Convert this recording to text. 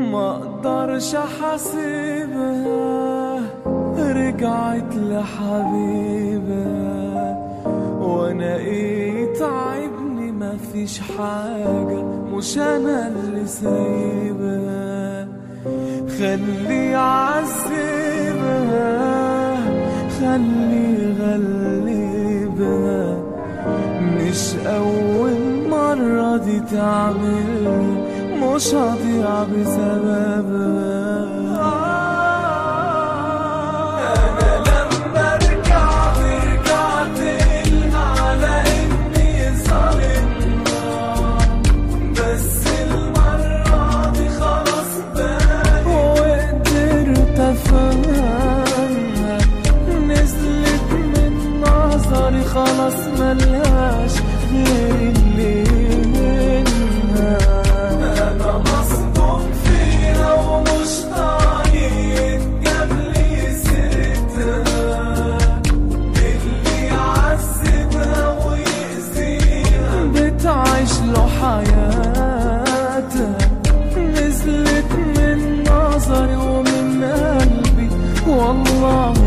ما اقدرش احاسبها رجعت لحبيبها وانا ايه تعبني مفيش حاجة مش انا اللي سايبها خلي يعذبها خلي يغلبها مش أول مرة دي تعمل مش هضيع بسببها أنا لما رجعت رجعت لها على إني ظالمها بس المرة دي خلاص بقى وقدرت أفهمها نزلت من نظري خلاص ملهاش غير اللي منها أنا مصدوم فيها ومش طايق قبلي سيرتها اللي يعذبها ويأذيها بتعيش له حياتها نزلت من نظري ومن قلبي والله